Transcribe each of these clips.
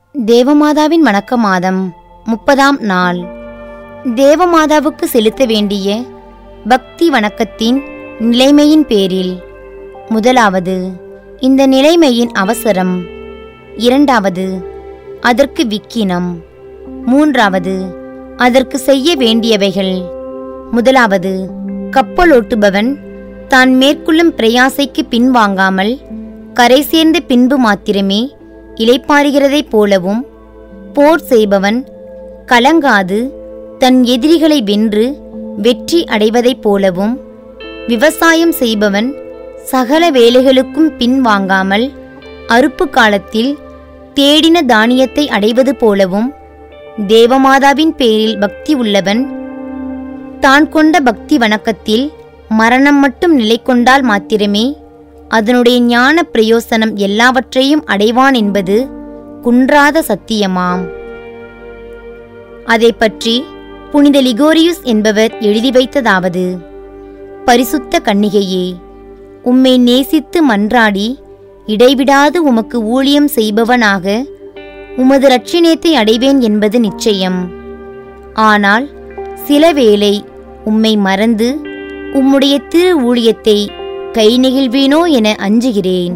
தேவமாதாவின் வணக்க மாதம் முப்பதாம் நாள் தேவமாதாவுக்கு செலுத்த வேண்டிய பக்தி வணக்கத்தின் நிலைமையின் பேரில் முதலாவது இந்த நிலைமையின் அவசரம் இரண்டாவது அதற்கு விக்கினம் மூன்றாவது அதற்கு செய்ய வேண்டியவைகள் முதலாவது கப்பலோட்டுபவன் தான் மேற்கொள்ளும் பிரயாசைக்கு பின்வாங்காமல் கரை சேர்ந்த பின்பு மாத்திரமே இளைப்பாறுகிறதைப் போலவும் போர் செய்பவன் கலங்காது தன் எதிரிகளை வென்று வெற்றி அடைவதைப் போலவும் விவசாயம் செய்பவன் சகல வேலைகளுக்கும் பின்வாங்காமல் அறுப்பு காலத்தில் தேடின தானியத்தை அடைவது போலவும் தேவமாதாவின் பேரில் பக்தி உள்ளவன் தான் கொண்ட பக்தி வணக்கத்தில் மரணம் மட்டும் நிலை கொண்டால் மாத்திரமே அதனுடைய ஞான பிரயோசனம் எல்லாவற்றையும் அடைவான் என்பது குன்றாத சத்தியமாம் அதை பற்றி புனித லிகோரியுஸ் என்பவர் எழுதி வைத்ததாவது பரிசுத்த கன்னிகையே உம்மை நேசித்து மன்றாடி இடைவிடாது உமக்கு ஊழியம் செய்பவனாக உமது ரட்சினேத்தை அடைவேன் என்பது நிச்சயம் ஆனால் சில வேளை உம்மை மறந்து உம்முடைய திரு ஊழியத்தை கை நெகிழ்வேனோ என அஞ்சுகிறேன்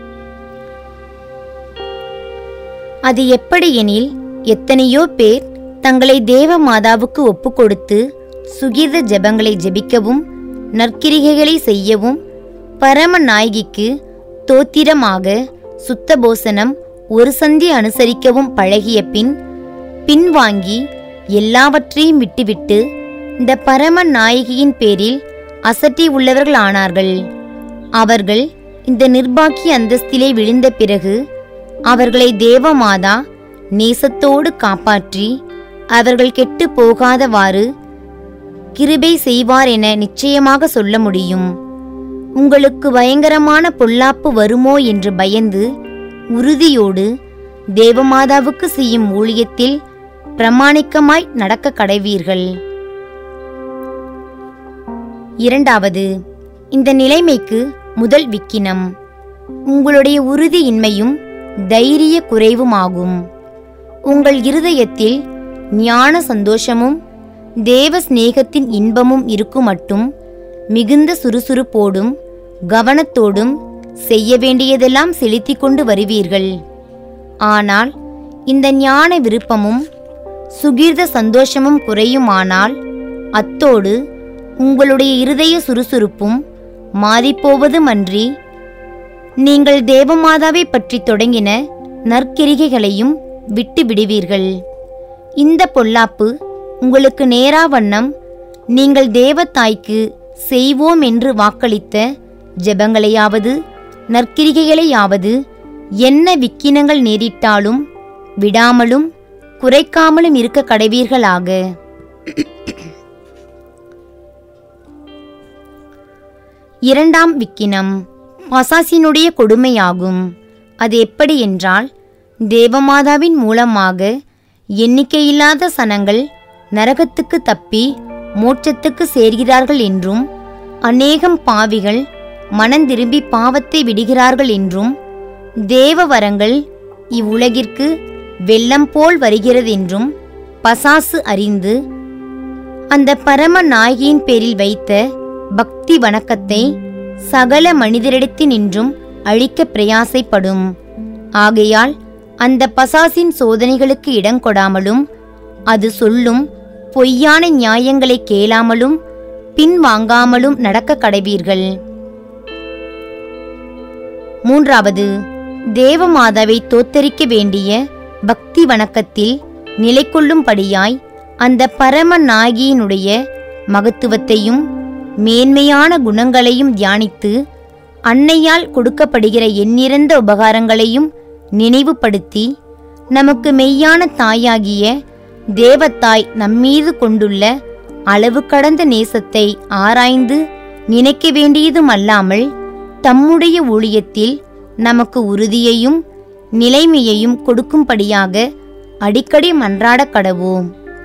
அது எப்படி எனில் எத்தனையோ பேர் தங்களை தேவ மாதாவுக்கு ஒப்புக்கொடுத்து சுகித ஜெபங்களை ஜெபிக்கவும் நற்கிரிகைகளை செய்யவும் பரம நாயகிக்கு தோத்திரமாக சுத்தபோசனம் ஒரு சந்தி அனுசரிக்கவும் பழகிய பின் பின்வாங்கி எல்லாவற்றையும் விட்டுவிட்டு இந்த பரம நாயகியின் பேரில் அசட்டி உள்ளவர்கள் ஆனார்கள் அவர்கள் இந்த நிர்பாக்கிய அந்தஸ்திலே விழுந்த பிறகு அவர்களை தேவமாதா நேசத்தோடு காப்பாற்றி அவர்கள் கெட்டு போகாதவாறு கிருபை செய்வார் என நிச்சயமாக சொல்ல முடியும் உங்களுக்கு பயங்கரமான பொல்லாப்பு வருமோ என்று பயந்து உறுதியோடு தேவமாதாவுக்கு செய்யும் ஊழியத்தில் பிரமாணிக்கமாய் நடக்க கடைவீர்கள் இரண்டாவது இந்த நிலைமைக்கு முதல் விக்கினம் உங்களுடைய உறுதியின்மையும் தைரிய குறைவுமாகும் உங்கள் இருதயத்தில் ஞான சந்தோஷமும் தேவ சிநேகத்தின் இன்பமும் இருக்கும் மட்டும் மிகுந்த சுறுசுறுப்போடும் கவனத்தோடும் செய்ய வேண்டியதெல்லாம் செலுத்திக் கொண்டு வருவீர்கள் ஆனால் இந்த ஞான விருப்பமும் சுகீர்த சந்தோஷமும் குறையுமானால் அத்தோடு உங்களுடைய இருதய சுறுசுறுப்பும் மாறிப்போவதுமன்றி நீங்கள் தேவமாதாவை பற்றி தொடங்கின நற்கிரிகைகளையும் விட்டு விடுவீர்கள் இந்த பொல்லாப்பு உங்களுக்கு நேரா வண்ணம் நீங்கள் தேவத்தாய்க்கு செய்வோம் என்று வாக்களித்த ஜெபங்களையாவது நற்கிரிகைகளையாவது என்ன விக்கினங்கள் நேரிட்டாலும் விடாமலும் குறைக்காமலும் இருக்க கடைவீர்களாக இரண்டாம் விக்கினம் பசாசினுடைய கொடுமையாகும் அது எப்படி என்றால் தேவமாதாவின் மூலமாக எண்ணிக்கையில்லாத சனங்கள் நரகத்துக்கு தப்பி மோட்சத்துக்கு சேர்கிறார்கள் என்றும் அநேகம் பாவிகள் மனந்திரும்பி பாவத்தை விடுகிறார்கள் என்றும் தேவ வரங்கள் இவ்வுலகிற்கு வெள்ளம் போல் வருகிறதென்றும் பசாசு அறிந்து அந்த பரம நாயகியின் பேரில் வைத்த பக்தி வணக்கத்தை சகல மனிதரிடத்தினின்றும் அழிக்க பிரயாசைப்படும் ஆகையால் அந்த பசாசின் சோதனைகளுக்கு இடங்கொடாமலும் அது சொல்லும் பொய்யான நியாயங்களை கேளாமலும் பின்வாங்காமலும் நடக்க கடைவீர்கள் மூன்றாவது தேவமாதாவை தோத்தரிக்க வேண்டிய பக்தி வணக்கத்தில் நிலை கொள்ளும்படியாய் அந்த பரம நாயகியினுடைய மகத்துவத்தையும் மேன்மையான குணங்களையும் தியானித்து அன்னையால் கொடுக்கப்படுகிற எண்ணிறந்த உபகாரங்களையும் நினைவுபடுத்தி நமக்கு மெய்யான தாயாகிய தேவத்தாய் நம்மீது கொண்டுள்ள அளவு கடந்த நேசத்தை ஆராய்ந்து நினைக்க வேண்டியதும் அல்லாமல் தம்முடைய ஊழியத்தில் நமக்கு உறுதியையும் நிலைமையையும் கொடுக்கும்படியாக அடிக்கடி மன்றாடக் கடவோம்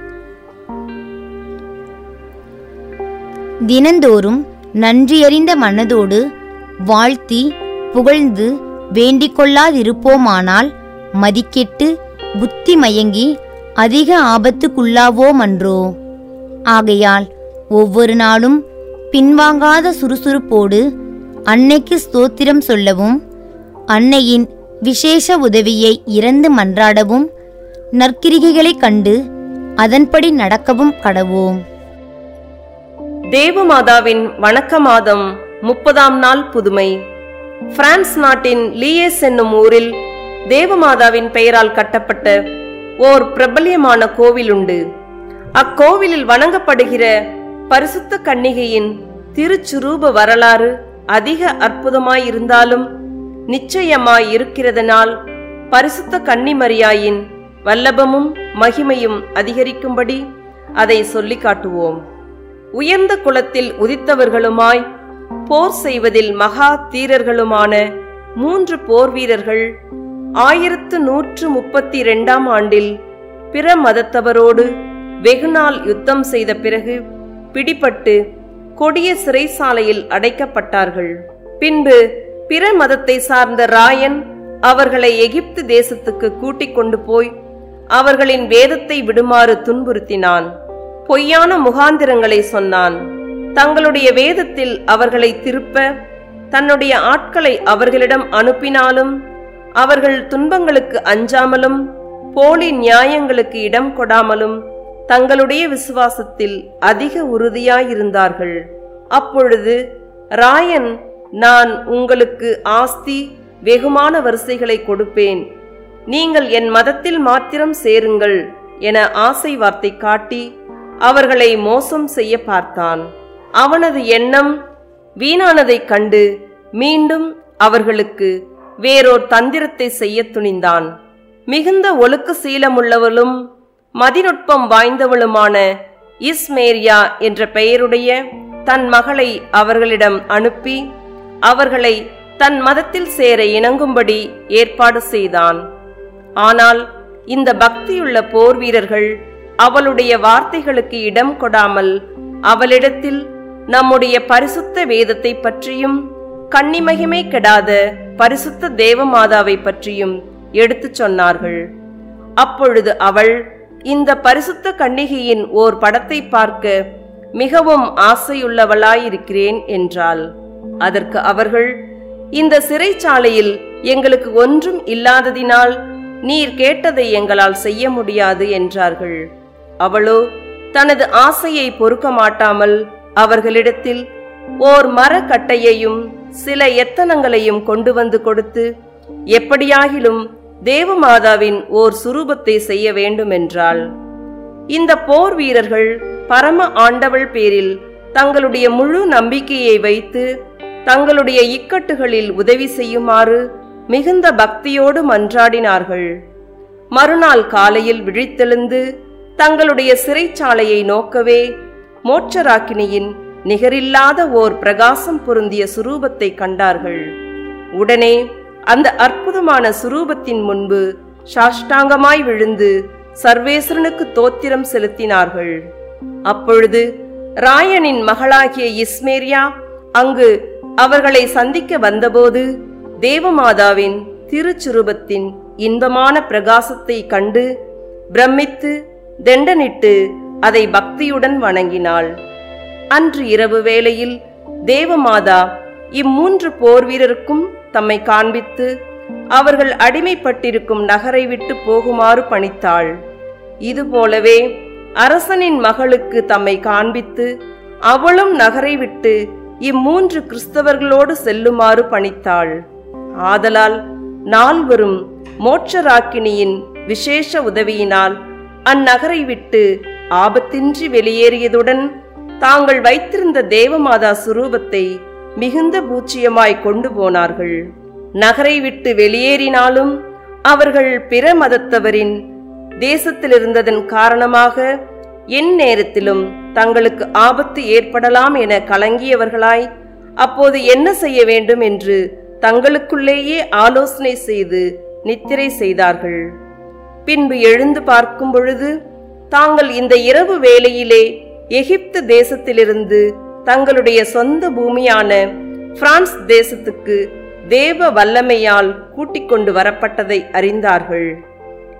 தினந்தோறும் நன்றியறிந்த மனதோடு வாழ்த்தி புகழ்ந்து வேண்டிக் கொள்ளாதிருப்போமானால் மதிக்கெட்டு புத்தி மயங்கி அதிக ஆபத்துக்குள்ளாவோமன்றோ ஆகையால் ஒவ்வொரு நாளும் பின்வாங்காத சுறுசுறுப்போடு அன்னைக்கு ஸ்தோத்திரம் சொல்லவும் அன்னையின் விசேஷ உதவியை இறந்து மன்றாடவும் நற்கிரிகைகளைக் கண்டு அதன்படி நடக்கவும் கடவோம் தேவமாதாவின் வணக்க மாதம் முப்பதாம் நாள் புதுமை பிரான்ஸ் நாட்டின் லீயேஸ் என்னும் ஊரில் தேவமாதாவின் பெயரால் கட்டப்பட்ட ஓர் பிரபல்யமான கோவில் உண்டு அக்கோவிலில் வணங்கப்படுகிற பரிசுத்த கன்னிகையின் திருச்சுரூப வரலாறு அதிக அற்புதமாயிருந்தாலும் நிச்சயமாய் இருக்கிறதனால் பரிசுத்த கன்னிமரியாயின் வல்லபமும் மகிமையும் அதிகரிக்கும்படி அதை சொல்லிக் காட்டுவோம் உயர்ந்த குலத்தில் உதித்தவர்களுமாய் போர் செய்வதில் மகா தீரர்களுமான மூன்று போர் வீரர்கள் ஆயிரத்து நூற்று முப்பத்தி இரண்டாம் ஆண்டில் பிற மதத்தவரோடு வெகுநாள் யுத்தம் செய்த பிறகு பிடிபட்டு கொடிய சிறைசாலையில் அடைக்கப்பட்டார்கள் பின்பு பிற மதத்தை சார்ந்த ராயன் அவர்களை எகிப்து தேசத்துக்கு கூட்டிக் கொண்டு போய் அவர்களின் வேதத்தை விடுமாறு துன்புறுத்தினான் பொய்யான முகாந்திரங்களை சொன்னான் தங்களுடைய வேதத்தில் அவர்களை திருப்ப தன்னுடைய ஆட்களை அவர்களிடம் அனுப்பினாலும் அவர்கள் துன்பங்களுக்கு அஞ்சாமலும் போலி நியாயங்களுக்கு இடம் கொடாமலும் தங்களுடைய விசுவாசத்தில் அதிக உறுதியாயிருந்தார்கள் அப்பொழுது ராயன் நான் உங்களுக்கு ஆஸ்தி வெகுமான வரிசைகளை கொடுப்பேன் நீங்கள் என் மதத்தில் மாத்திரம் சேருங்கள் என ஆசை வார்த்தை காட்டி அவர்களை மோசம் செய்ய பார்த்தான் அவனது எண்ணம் வீணானதைக் கண்டு மீண்டும் அவர்களுக்கு வேறோர் தந்திரத்தை செய்ய துணிந்தான் மிகுந்த ஒழுக்க சீலமுள்ளவளும் மதிநுட்பம் வாய்ந்தவளுமான இஸ்மேரியா என்ற பெயருடைய தன் மகளை அவர்களிடம் அனுப்பி அவர்களை தன் மதத்தில் சேர இணங்கும்படி ஏற்பாடு செய்தான் ஆனால் இந்த பக்தியுள்ள போர் வீரர்கள் அவளுடைய வார்த்தைகளுக்கு இடம் கொடாமல் அவளிடத்தில் நம்முடைய பரிசுத்த வேதத்தை பற்றியும் கன்னிமகிமை கெடாத பரிசுத்த தேவமாதாவை பற்றியும் எடுத்துச் சொன்னார்கள் அப்பொழுது அவள் இந்த பரிசுத்த கன்னிகையின் ஓர் படத்தை பார்க்க மிகவும் ஆசையுள்ளவளாயிருக்கிறேன் என்றாள் அதற்கு அவர்கள் இந்த சிறைச்சாலையில் எங்களுக்கு ஒன்றும் இல்லாததினால் நீர் கேட்டதை எங்களால் செய்ய முடியாது என்றார்கள் அவளோ தனது ஆசையை பொறுக்க மாட்டாமல் அவர்களிடத்தில் ஓர் மரக்கட்டையையும் சில எத்தனங்களையும் கொண்டு வந்து கொடுத்து எப்படியாகிலும் தேவமாதாவின் ஓர் சுரூபத்தை செய்ய வேண்டும் என்றாள் இந்த போர் வீரர்கள் பரம ஆண்டவள் பேரில் தங்களுடைய முழு நம்பிக்கையை வைத்து தங்களுடைய இக்கட்டுகளில் உதவி செய்யுமாறு மிகுந்த பக்தியோடு மன்றாடினார்கள் மறுநாள் காலையில் விழித்தெழுந்து தங்களுடைய சிறைச்சாலையை நோக்கவே மோட்சராக்கினியின் நிகரில்லாத ஓர் பிரகாசம் பொருந்திய சுரூபத்தை கண்டார்கள் உடனே அந்த அற்புதமான சுரூபத்தின் முன்பு சாஷ்டாங்கமாய் விழுந்து சர்வேஸ்வரனுக்கு தோத்திரம் செலுத்தினார்கள் அப்பொழுது ராயனின் மகளாகிய இஸ்மேரியா அங்கு அவர்களை சந்திக்க வந்தபோது தேவமாதாவின் திருச்சுரூபத்தின் இன்பமான பிரகாசத்தை கண்டு பிரமித்து தெண்டனிட்டு அதை பக்தியுடன் வணங்கினாள் அன்று இரவு வேளையில் தேவமாதா இம்மூன்று போர் வீரருக்கும் தம்மை காண்பித்து அவர்கள் அடிமைப்பட்டிருக்கும் நகரை விட்டு போகுமாறு பணித்தாள் இதுபோலவே அரசனின் மகளுக்கு தம்மை காண்பித்து அவளும் நகரை விட்டு இம்மூன்று கிறிஸ்தவர்களோடு செல்லுமாறு பணித்தாள் ஆதலால் நால்வரும் மோட்சராக்கினியின் விசேஷ உதவியினால் அந்நகரை விட்டு ஆபத்தின்றி வெளியேறியதுடன் தாங்கள் வைத்திருந்த தேவமாதா சுரூபத்தை மிகுந்த பூச்சியமாய் கொண்டு போனார்கள் நகரை விட்டு வெளியேறினாலும் அவர்கள் பிற மதத்தவரின் தேசத்தில் இருந்ததன் காரணமாக என் நேரத்திலும் தங்களுக்கு ஆபத்து ஏற்படலாம் என கலங்கியவர்களாய் அப்போது என்ன செய்ய வேண்டும் என்று தங்களுக்குள்ளேயே ஆலோசனை செய்து நித்திரை செய்தார்கள் பின்பு எழுந்து பார்க்கும் பொழுது தாங்கள் இந்த இரவு வேளையிலே எகிப்து தேசத்திலிருந்து தங்களுடைய சொந்த பூமியான பிரான்ஸ் தேசத்துக்கு தேவ வல்லமையால் கூட்டிக் கொண்டு வரப்பட்டதை அறிந்தார்கள்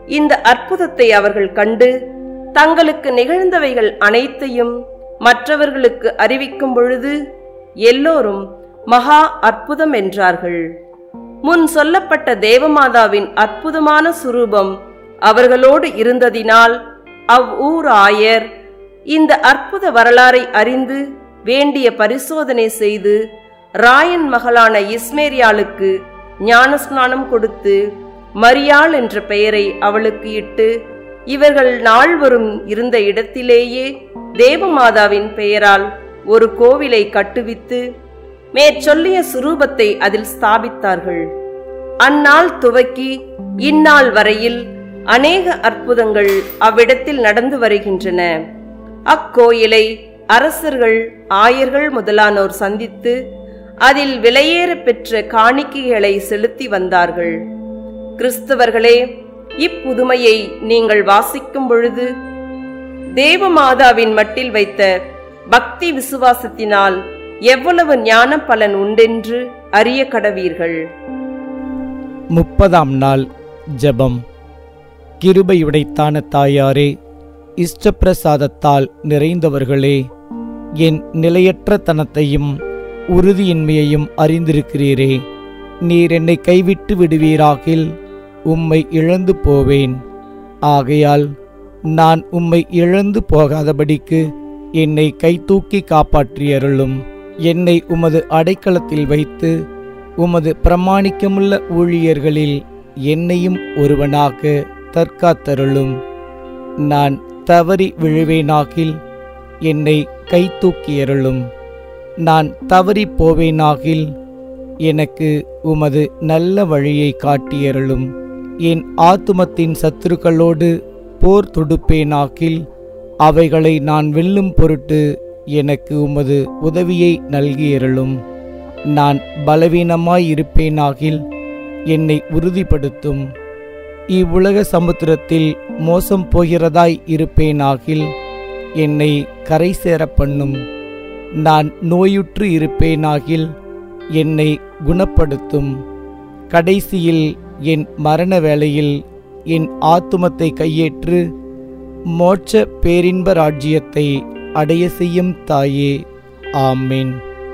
இந்த அற்புதத்தை அவர்கள் கண்டு தங்களுக்கு நிகழ்ந்தவைகள் அனைத்தையும் மற்றவர்களுக்கு அறிவிக்கும் பொழுது எல்லோரும் மகா அற்புதம் என்றார்கள் முன் சொல்லப்பட்ட தேவமாதாவின் அற்புதமான சுரூபம் அவர்களோடு இருந்ததினால் அவ்வூர் ஆயர் இந்த அற்புத வரலாறை அறிந்து வேண்டிய பரிசோதனை செய்து ராயன் மகளான இஸ்மேரியாளுக்கு ஞானஸ்நானம் கொடுத்து மரியாள் என்ற பெயரை அவளுக்கு இட்டு இவர்கள் நால்வரும் இருந்த இடத்திலேயே தேவமாதாவின் பெயரால் ஒரு கோவிலை கட்டுவித்து மேற்சொல்லிய சுரூபத்தை அதில் ஸ்தாபித்தார்கள் அந்நாள் துவக்கி இந்நாள் வரையில் அநேக அற்புதங்கள் அவ்விடத்தில் நடந்து வருகின்றன அக்கோயிலை அரசர்கள் ஆயர்கள் முதலானோர் சந்தித்து அதில் விலையேற பெற்ற காணிக்கைகளை செலுத்தி வந்தார்கள் கிறிஸ்தவர்களே இப்புதுமையை நீங்கள் வாசிக்கும் பொழுது தேவமாதாவின் மட்டில் வைத்த பக்தி விசுவாசத்தினால் எவ்வளவு ஞான பலன் உண்டென்று அறிய கடவீர்கள் முப்பதாம் நாள் ஜெபம் கிருபையுடைத்தான தாயாரே இஷ்டப்பிரசாதத்தால் நிறைந்தவர்களே என் நிலையற்ற தனத்தையும் உறுதியின்மையையும் அறிந்திருக்கிறீரே நீர் என்னை கைவிட்டு விடுவீராகில் உம்மை இழந்து போவேன் ஆகையால் நான் உம்மை இழந்து போகாதபடிக்கு என்னை கைதூக்கி காப்பாற்றியருளும் என்னை உமது அடைக்கலத்தில் வைத்து உமது பிரமாணிக்கமுள்ள ஊழியர்களில் என்னையும் ஒருவனாக தற்காத்தருளும் நான் தவறி விழுவேனாகில் என்னை கைதூக்கியருளும் நான் தவறி போவேனாகில் எனக்கு உமது நல்ல வழியை காட்டியருளும் என் ஆத்துமத்தின் சத்துருக்களோடு போர் தொடுப்பேனாகில் அவைகளை நான் வெல்லும் பொருட்டு எனக்கு உமது உதவியை நல்கியருளும் நான் பலவீனமாயிருப்பேனாகில் என்னை உறுதிப்படுத்தும் இவ்வுலக சமுத்திரத்தில் மோசம் போகிறதாய் இருப்பேனாகில் என்னை கரை சேர பண்ணும் நான் நோயுற்று இருப்பேனாகில் என்னை குணப்படுத்தும் கடைசியில் என் மரண வேளையில் என் ஆத்துமத்தை கையேற்று மோட்ச பேரின்ப ராஜ்யத்தை அடைய செய்யும் தாயே ஆமேன்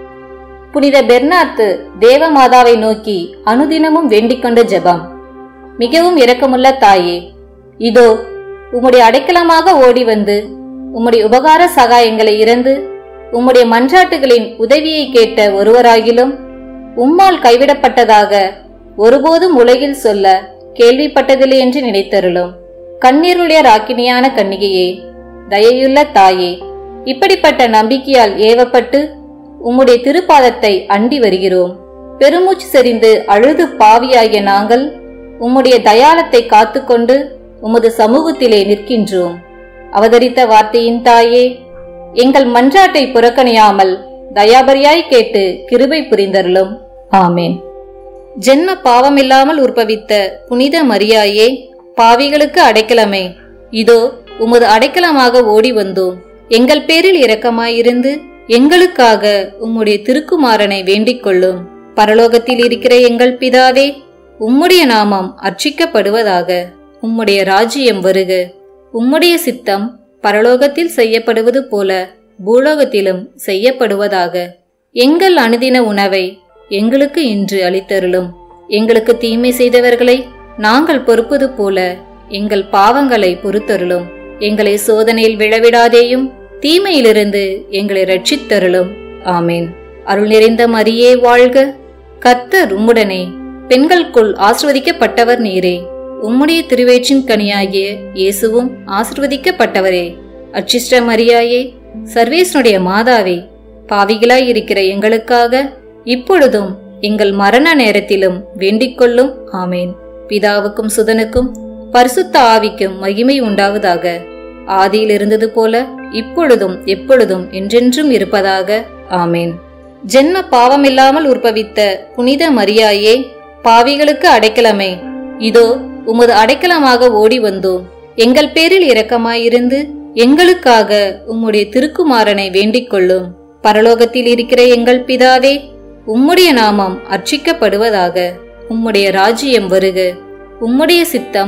புனித பெர்னாத்து தேவமாதாவை நோக்கி அனுதினமும் வேண்டிக் கொண்ட ஜெபம் மிகவும் இரக்கமுள்ள தாயே இதோ உம்முடைய அடைக்கலமாக ஓடி வந்து உம்முடைய உபகார சகாயங்களை இறந்து உம்முடைய மன்றாட்டுகளின் உதவியை கேட்ட ஒருவராகிலும் உம்மால் கைவிடப்பட்டதாக ஒருபோதும் உலகில் சொல்ல கேள்விப்பட்டதில்லை என்று நினைத்தருளும் கண்ணீருடைய ராக்கினியான கன்னிகையே தயையுள்ள தாயே இப்படிப்பட்ட நம்பிக்கையால் ஏவப்பட்டு உம்முடைய திருப்பாதத்தை அண்டி வருகிறோம் பெருமூச்சு செறிந்து அழுது பாவியாகிய நாங்கள் உம்முடைய தயாளத்தை காத்துக்கொண்டு உமது சமூகத்திலே நிற்கின்றோம் அவதரித்த வார்த்தையின் தாயே எங்கள் மன்றாட்டை புறக்கணியாமல் தயாபரியாய் கேட்டு கிருபை புரிந்தருளும் ஆமேன் ஜென்ம பாவமில்லாமல் உற்பவித்த புனித மரியாயே பாவிகளுக்கு அடைக்கலமே இதோ உமது அடைக்கலமாக ஓடி வந்தோம் எங்கள் பேரில் இரக்கமாயிருந்து எங்களுக்காக உம்முடைய திருக்குமாரனை வேண்டிக் கொள்ளும் பரலோகத்தில் இருக்கிற எங்கள் பிதாவே உம்முடைய நாமம் அர்ச்சிக்கப்படுவதாக உம்முடைய ராஜ்யம் வருக உம்முடைய சித்தம் பரலோகத்தில் செய்யப்படுவது போல பூலோகத்திலும் செய்யப்படுவதாக எங்கள் அனுதின உணவை எங்களுக்கு இன்று அளித்தருளும் எங்களுக்கு தீமை செய்தவர்களை நாங்கள் பொறுப்பது போல எங்கள் பாவங்களை பொறுத்தருளும் எங்களை சோதனையில் விழவிடாதேயும் தீமையிலிருந்து எங்களை ரட்சித்தருளும் ஆமேன் அருள் நிறைந்த மரியே வாழ்க கர்த்தர் உம்முடனே பெண்களுக்குள் ஆசிர்வதிக்கப்பட்டவர் நீரே உம்முடைய திருவேற்றின் கனியாகிய இயேசுவும் ஆசிர்வதிக்கப்பட்டவரே அச்சிஷ்ட மரியாயே சர்வேசனுடைய மாதாவே பாவிகளாய் இருக்கிற எங்களுக்காக இப்பொழுதும் எங்கள் மரண நேரத்திலும் வேண்டிக் கொள்ளும் ஆமேன் பிதாவுக்கும் சுதனுக்கும் பரிசுத்த ஆவிக்கும் மகிமை உண்டாவதாக ஆதியில் இருந்தது போல இப்பொழுதும் எப்பொழுதும் என்றென்றும் இருப்பதாக ஆமேன் ஜென்ம பாவமில்லாமல் உற்பவித்த புனித மரியாயே பாவிகளுக்கு அடைக்கலமே இதோ உமது அடைக்கலமாக ஓடி வந்தோம் எங்கள் பேரில் இரக்கமாயிருந்து எங்களுக்காக உம்முடைய திருக்குமாரனை வேண்டிக் கொள்ளும் பரலோகத்தில் இருக்கிற எங்கள் பிதாவே உம்முடைய நாமம் அர்ச்சிக்கப்படுவதாக உம்முடைய ராஜ்யம் வருக உம்முடைய சித்தம்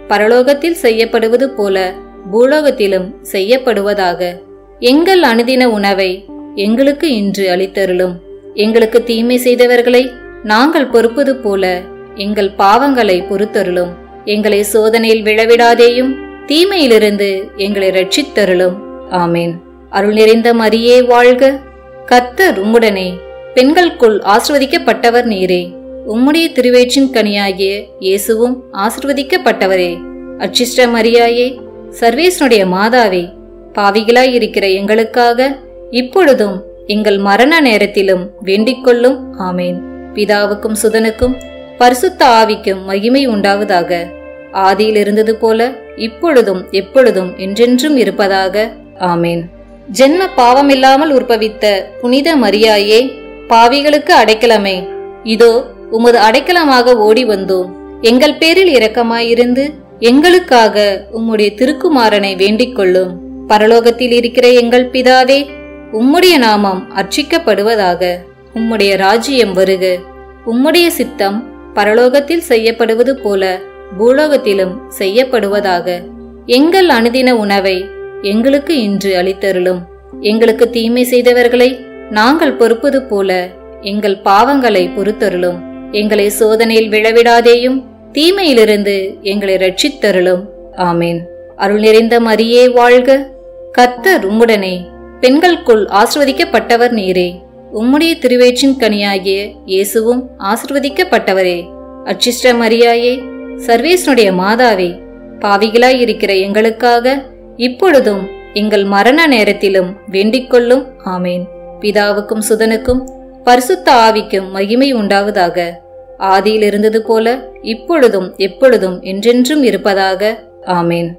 பரலோகத்தில் செய்யப்படுவது போல பூலோகத்திலும் செய்யப்படுவதாக எங்கள் அனுதின உணவை எங்களுக்கு இன்று அளித்தருளும் எங்களுக்கு தீமை செய்தவர்களை நாங்கள் பொறுப்பது போல எங்கள் பாவங்களை பொறுத்தருளும் எங்களை சோதனையில் விழவிடாதேயும் தீமையிலிருந்து எங்களை ரட்சித்தருளும் ஆமேன் அருள் நிறைந்த மரியே வாழ்க கர்த்தர் உம்முடனே பெண்களுக்குள் ஆசிர்வதிக்கப்பட்டவர் நீரே உம்முடைய திருவேற்றின் கனியாகிய இயேசுவும் ஆசிர்வதிக்கப்பட்டவரே அச்சிஷ்ட மரியாயே சர்வேசனுடைய மாதாவே பாவிகளாய் இருக்கிற எங்களுக்காக இப்பொழுதும் எங்கள் மரண நேரத்திலும் வேண்டிக் கொள்ளும் ஆமேன் பிதாவுக்கும் சுதனுக்கும் பரிசுத்த ஆவிக்கும் மகிமை உண்டாவதாக ஆதியில் இருந்தது போல இப்பொழுதும் எப்பொழுதும் என்றென்றும் இருப்பதாக ஆமேன் ஜென்ம பாவமில்லாமல் உற்பவித்த புனித மரியாயே பாவிகளுக்கு அடைக்கலமே இதோ உமது அடைக்கலமாக ஓடி வந்தோம் எங்கள் பேரில் இரக்கமாயிருந்து எங்களுக்காக உம்முடைய திருக்குமாரனை வேண்டிக் கொள்ளும் பரலோகத்தில் இருக்கிற எங்கள் பிதாவே உம்முடைய நாமம் அர்ச்சிக்கப்படுவதாக உம்முடைய ராஜ்யம் வருக உம்முடைய சித்தம் பரலோகத்தில் செய்யப்படுவது போல பூலோகத்திலும் செய்யப்படுவதாக எங்கள் அனுதின உணவை எங்களுக்கு இன்று அளித்தருளும் எங்களுக்கு தீமை செய்தவர்களை நாங்கள் பொறுப்பது போல எங்கள் பாவங்களை பொறுத்தருளும் எங்களை சோதனையில் விழவிடாதேயும் தீமையிலிருந்து எங்களை ரட்சித்தருளும் ஆமேன் அருள் நிறைந்த மரியே வாழ்க கர்த்தர் உம்முடனே பெண்களுக்குள் ஆசிர்வதிக்கப்பட்டவர் நீரே உம்முடைய திருவேற்றின் கனியாகிய இயேசுவும் ஆசிர்வதிக்கப்பட்டவரே அச்சிஷ்ட மரியாயே சர்வேசனுடைய மாதாவே பாவிகளாய் இருக்கிற எங்களுக்காக இப்பொழுதும் எங்கள் மரண நேரத்திலும் வேண்டிக் கொள்ளும் ஆமேன் பிதாவுக்கும் சுதனுக்கும் பரிசுத்த ஆவிக்கும் மகிமை உண்டாவதாக ஆதியில் இருந்தது போல இப்பொழுதும் எப்பொழுதும் என்றென்றும் இருப்பதாக ஆமேன்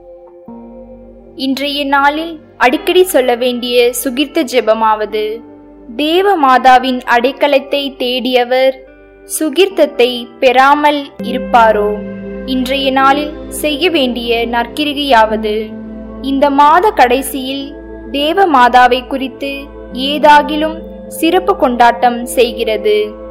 இன்றைய நாளில் அடிக்கடி சொல்ல வேண்டிய சுகிர்த்த ஜெபமாவது தேவ மாதாவின் அடைக்கலத்தை தேடியவர் சுகிர்த்தத்தை பெறாமல் இருப்பாரோ இன்றைய நாளில் செய்ய வேண்டிய நற்கிரிகையாவது இந்த மாத கடைசியில் தேவ மாதாவை குறித்து ஏதாகிலும் சிறப்பு கொண்டாட்டம் செய்கிறது